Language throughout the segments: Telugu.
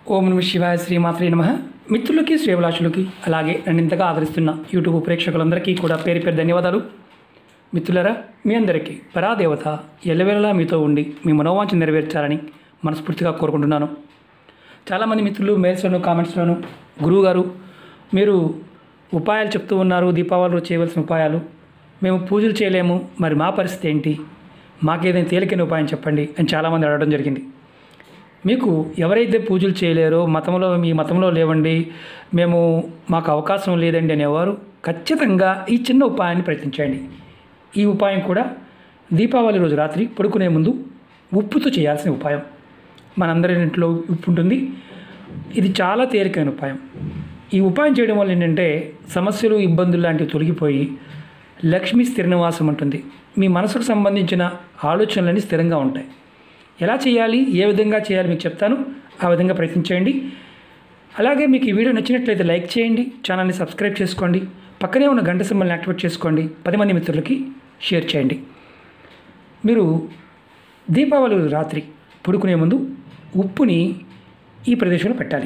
ఓం నమ శివాయ శ్రీమాత్రే నమ మిత్రులకి శ్రేవలాషులకి అలాగే నన్ను ఇంతగా ఆదరిస్తున్న యూట్యూబ్ ప్రేక్షకులందరికీ కూడా పేరు పేరు ధన్యవాదాలు మిత్రులరా మీ అందరికీ పరాదేవత ఎల్లవేళలా మీతో ఉండి మీ మనోవాంఛ నెరవేర్చాలని మనస్ఫూర్తిగా కోరుకుంటున్నాను చాలామంది మిత్రులు మెయిల్స్లోను కామెంట్స్లోను గురువుగారు మీరు ఉపాయాలు చెప్తూ ఉన్నారు దీపావళి రోజు చేయవలసిన ఉపాయాలు మేము పూజలు చేయలేము మరి మా పరిస్థితి ఏంటి మాకేదైనా తేలికైన ఉపాయం చెప్పండి అని చాలామంది అడగడం జరిగింది మీకు ఎవరైతే పూజలు చేయలేరో మతంలో మీ మతంలో లేవండి మేము మాకు అవకాశం లేదండి అనేవారు ఖచ్చితంగా ఈ చిన్న ఉపాయాన్ని ప్రయత్నించండి ఈ ఉపాయం కూడా దీపావళి రోజు రాత్రి పడుకునే ముందు ఉప్పుతో చేయాల్సిన ఉపాయం మనందరి ఇంట్లో ఉప్పు ఉంటుంది ఇది చాలా తేలికైన ఉపాయం ఈ ఉపాయం చేయడం వల్ల ఏంటంటే సమస్యలు ఇబ్బందులు లాంటివి తొలగిపోయి లక్ష్మీ స్థిర నివాసం ఉంటుంది మీ మనసుకు సంబంధించిన ఆలోచనలన్నీ స్థిరంగా ఉంటాయి ఎలా చేయాలి ఏ విధంగా చేయాలి మీకు చెప్తాను ఆ విధంగా ప్రయత్నించండి అలాగే మీకు ఈ వీడియో నచ్చినట్లయితే లైక్ చేయండి ఛానల్ని సబ్స్క్రైబ్ చేసుకోండి పక్కనే ఉన్న గంట సింబల్ని యాక్టివేట్ చేసుకోండి పది మంది మిత్రులకి షేర్ చేయండి మీరు దీపావళి రోజు రాత్రి పడుకునే ముందు ఉప్పుని ఈ ప్రదేశంలో పెట్టాలి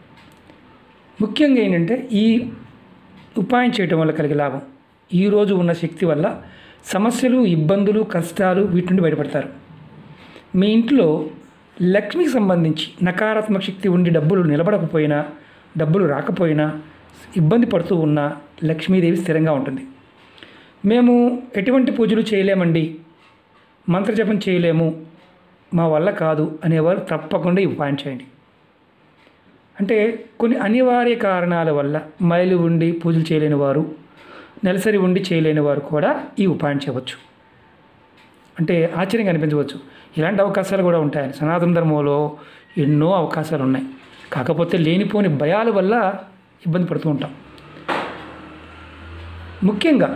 ముఖ్యంగా ఏంటంటే ఈ ఉపాయం చేయటం వల్ల కలిగే లాభం ఈరోజు ఉన్న శక్తి వల్ల సమస్యలు ఇబ్బందులు కష్టాలు వీటి నుండి బయటపడతారు మీ ఇంట్లో లక్ష్మికి సంబంధించి నకారాత్మక శక్తి ఉండి డబ్బులు నిలబడకపోయినా డబ్బులు రాకపోయినా ఇబ్బంది పడుతూ ఉన్న లక్ష్మీదేవి స్థిరంగా ఉంటుంది మేము ఎటువంటి పూజలు చేయలేమండి మంత్రజపం చేయలేము మా వల్ల కాదు అనేవారు తప్పకుండా ఈ ఉపాయం చేయండి అంటే కొన్ని అనివార్య కారణాల వల్ల మైలు ఉండి పూజలు చేయలేని వారు నెలసరి ఉండి చేయలేని వారు కూడా ఈ ఉపాయం చేయవచ్చు అంటే ఆశ్చర్యంగా అనిపించవచ్చు ఇలాంటి అవకాశాలు కూడా ఉంటాయని సనాతన ధర్మంలో ఎన్నో అవకాశాలు ఉన్నాయి కాకపోతే లేనిపోని భయాల వల్ల ఇబ్బంది పడుతూ ఉంటాం ముఖ్యంగా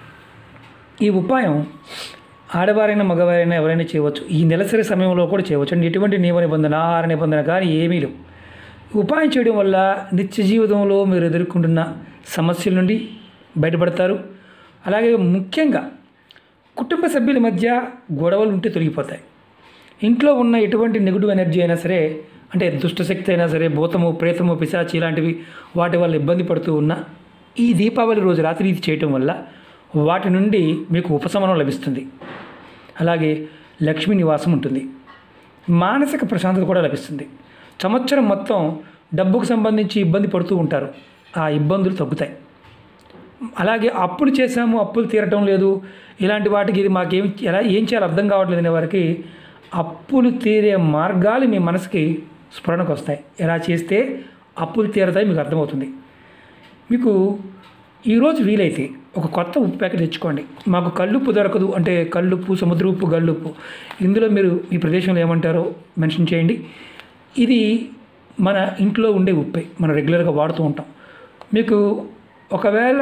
ఈ ఉపాయం ఆడవారైనా మగవారైనా ఎవరైనా చేయవచ్చు ఈ నెలసరి సమయంలో కూడా చేయవచ్చు అంటే ఎటువంటి నియమ నిబంధన ఆహార నిబంధన కానీ ఏమీ లేవు ఉపాయం చేయడం వల్ల నిత్య జీవితంలో మీరు ఎదుర్కొంటున్న సమస్యల నుండి బయటపడతారు అలాగే ముఖ్యంగా కుటుంబ సభ్యుల మధ్య గొడవలు ఉంటే తొలగిపోతాయి ఇంట్లో ఉన్న ఎటువంటి నెగిటివ్ ఎనర్జీ అయినా సరే అంటే దుష్టశక్తి అయినా సరే భూతము ప్రేతము పిశాచి ఇలాంటివి వాటి వల్ల ఇబ్బంది పడుతూ ఉన్న ఈ దీపావళి రోజు రాత్రి ఇది చేయటం వల్ల వాటి నుండి మీకు ఉపశమనం లభిస్తుంది అలాగే లక్ష్మీ నివాసం ఉంటుంది మానసిక ప్రశాంతత కూడా లభిస్తుంది సంవత్సరం మొత్తం డబ్బుకు సంబంధించి ఇబ్బంది పడుతూ ఉంటారు ఆ ఇబ్బందులు తగ్గుతాయి అలాగే అప్పులు చేశాము అప్పులు తీరటం లేదు ఇలాంటి వాటికి ఇది మాకేం ఎలా ఏం చేయాలో అర్థం కావట్లేదు అనే వారికి అప్పులు తీరే మార్గాలు మీ మనసుకి స్ఫురణకు వస్తాయి ఎలా చేస్తే అప్పులు తీరతాయి మీకు అర్థమవుతుంది మీకు ఈరోజు వీలైతే ఒక కొత్త ఉప్పు ప్యాకెట్ తెచ్చుకోండి మాకు కల్లుప్పు దొరకదు అంటే కల్లుప్పు సముద్ర ఉప్పు గల్లుప్పు ఇందులో మీరు మీ ప్రదేశంలో ఏమంటారో మెన్షన్ చేయండి ఇది మన ఇంట్లో ఉండే ఉప్పే మనం రెగ్యులర్గా వాడుతూ ఉంటాం మీకు ఒకవేళ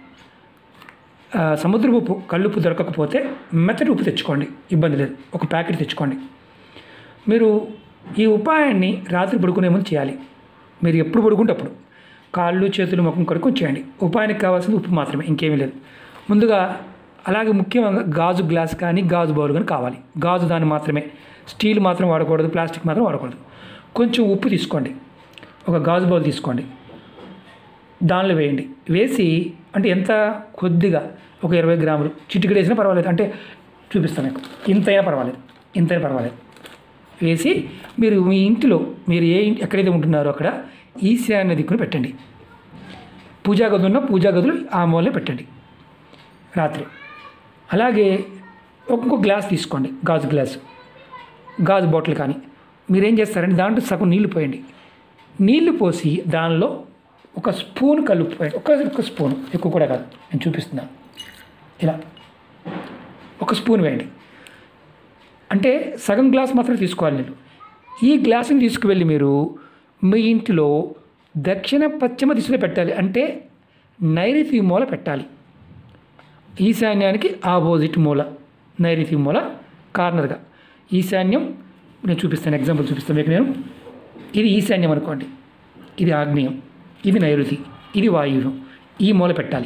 ఆ, సముద్ర ఉప్పు కల్లుప్పు దొరకకపోతే మెత్తటి ఉప్పు తెచ్చుకోండి ఇబ్బంది లేదు ఒక ప్యాకెట్ తెచ్చుకోండి మీరు ఈ ఉపాయాన్ని రాత్రి పడుకునే ముందు చేయాలి మీరు ఎప్పుడు పడుకుంటే అప్పుడు కాళ్ళు చేతులు ముఖం కడుక్కొని చేయండి ఉపాయానికి కావాల్సింది ఉప్పు మాత్రమే ఇంకేమీ లేదు ముందుగా అలాగే ముఖ్యంగా గాజు గ్లాస్ కానీ గాజు బౌల్ కానీ కావాలి గాజు దాన్ని మాత్రమే స్టీల్ మాత్రం వాడకూడదు ప్లాస్టిక్ మాత్రం వాడకూడదు కొంచెం ఉప్పు తీసుకోండి ఒక గాజు బౌల్ తీసుకోండి దానిలో వేయండి వేసి అంటే ఎంత కొద్దిగా ఒక ఇరవై గ్రాములు చిటికెడు వేసినా పర్వాలేదు అంటే చూపిస్తాను మీకు ఇంతైనా పర్వాలేదు ఇంతైనా పర్వాలేదు వేసి మీరు మీ ఇంటిలో మీరు ఏ ఇంటి ఎక్కడైతే ఉంటున్నారో అక్కడ ఈశాన్య దిక్కును పెట్టండి పూజా గది ఉన్న పూజా గదులు ఆ మూలనే పెట్టండి రాత్రి అలాగే ఒక్కొక్క గ్లాస్ తీసుకోండి గాజు గ్లాసు గాజు బాటిల్ కానీ మీరేం చేస్తారంటే దాంట్లో సగం నీళ్లు పోయండి నీళ్లు పోసి దానిలో ఒక స్పూన్ కలుపు పోయండి ఒక ఒక స్పూన్ ఎక్కువ కూడా కాదు నేను చూపిస్తున్నాను ఇలా ఒక స్పూన్ వేయండి అంటే సగం గ్లాస్ మాత్రం తీసుకోవాలి నేను ఈ గ్లాసుని తీసుకువెళ్ళి మీరు మీ ఇంటిలో దక్షిణ పశ్చిమ దిశలో పెట్టాలి అంటే నైరుతి మూల పెట్టాలి ఈశాన్యానికి ఆపోజిట్ మూల నైరుతి మూల కార్నర్గా ఈశాన్యం నేను చూపిస్తాను ఎగ్జాంపుల్ చూపిస్తాను మీకు నేను ఇది ఈశాన్యం అనుకోండి ఇది ఆగ్నేయం ఇది నైరుతి ఇది వాయువ్యం ఈ మూల పెట్టాలి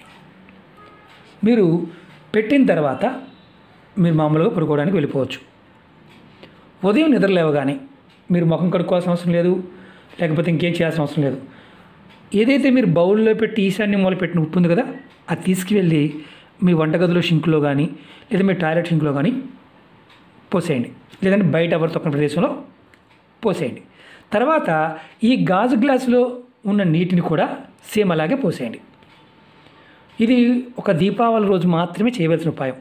మీరు పెట్టిన తర్వాత మీరు మామూలుగా పడుకోవడానికి వెళ్ళిపోవచ్చు ఉదయం నిద్ర లేవగానే మీరు ముఖం కడుక్కోవాల్సిన అవసరం లేదు లేకపోతే ఇంకేం చేయాల్సిన అవసరం లేదు ఏదైతే మీరు బౌల్లో పెట్టి ఈశాన్యం మూల పెట్టిన ఉప్పు ఉంది కదా అది తీసుకువెళ్ళి మీ వంటగదిలో షింకులో కానీ లేదా మీ టాయిలెట్ షింకులో కానీ పోసేయండి లేదంటే బయట ఎవరు తొక్కని ప్రదేశంలో పోసేయండి తర్వాత ఈ గాజు గ్లాసులో ఉన్న నీటిని కూడా సేమ్ అలాగే పోసేయండి ఇది ఒక దీపావళి రోజు మాత్రమే చేయవలసిన ఉపాయం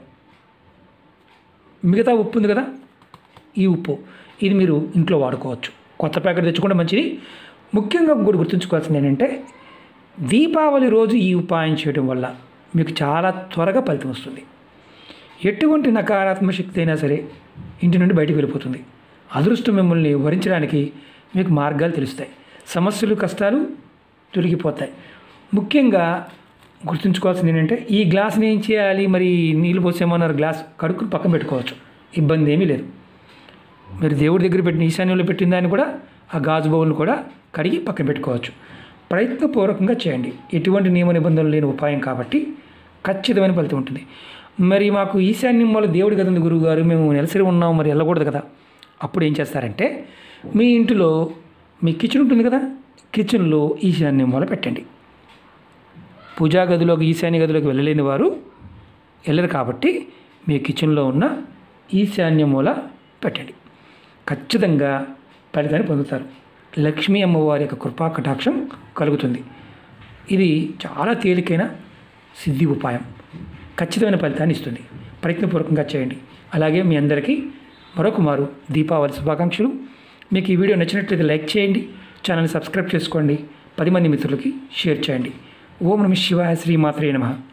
మిగతా ఉప్పు ఉంది కదా ఈ ఉప్పు ఇది మీరు ఇంట్లో వాడుకోవచ్చు కొత్త ప్యాకెట్ తెచ్చుకుంటే మంచిది ముఖ్యంగా కూడా గుర్తుంచుకోవాల్సింది ఏంటంటే దీపావళి రోజు ఈ ఉపాయం చేయడం వల్ల మీకు చాలా త్వరగా ఫలితం వస్తుంది ఎటువంటి నకారాత్మక శక్తి అయినా సరే ఇంటి నుండి బయటికి వెళ్ళిపోతుంది అదృష్టం మిమ్మల్ని వరించడానికి మీకు మార్గాలు తెలుస్తాయి సమస్యలు కష్టాలు తొలగిపోతాయి ముఖ్యంగా గుర్తుంచుకోవాల్సింది ఏంటంటే ఈ గ్లాస్ని ఏం చేయాలి మరి నీళ్ళు పోసేమన్నారు గ్లాస్ కడుక్కుని పక్కన పెట్టుకోవచ్చు ఇబ్బంది ఏమీ లేదు మీరు దేవుడి దగ్గర పెట్టిన ఈశాన్యంలో పెట్టిన దాన్ని కూడా ఆ గాజు బౌల్ని కూడా కడిగి పక్కన పెట్టుకోవచ్చు ప్రయత్నపూర్వకంగా చేయండి ఎటువంటి నియమ నిబంధనలు లేని ఉపాయం కాబట్టి ఖచ్చితమైన ఫలితం ఉంటుంది మరి మాకు ఈశాన్యం వల్ల దేవుడి కదండి గురువు గారు మేము నెలసరి ఉన్నాం మరి వెళ్ళకూడదు కదా అప్పుడు ఏం చేస్తారంటే మీ ఇంటిలో మీ కిచెన్ ఉంటుంది కదా కిచెన్లో ఈశాన్యం వల్ల పెట్టండి పూజా గదిలోకి ఈశాన్య గదిలోకి వెళ్ళలేని వారు వెళ్ళరు కాబట్టి మీ కిచెన్లో ఉన్న ఈశాన్య మూల పెట్టండి ఖచ్చితంగా ఫలితాన్ని పొందుతారు లక్ష్మీ అమ్మవారి యొక్క కృపా కటాక్షం కలుగుతుంది ఇది చాలా తేలికైన సిద్ధి ఉపాయం ఖచ్చితమైన ఫలితాన్ని ఇస్తుంది ప్రయత్నపూర్వకంగా చేయండి అలాగే మీ అందరికీ మరొక మారు దీపావళి శుభాకాంక్షలు మీకు ఈ వీడియో నచ్చినట్లయితే లైక్ చేయండి ఛానల్ని సబ్స్క్రైబ్ చేసుకోండి పది మంది మిత్రులకి షేర్ చేయండి ఓం నమ శివాయ శ్రీమాత్రే నమః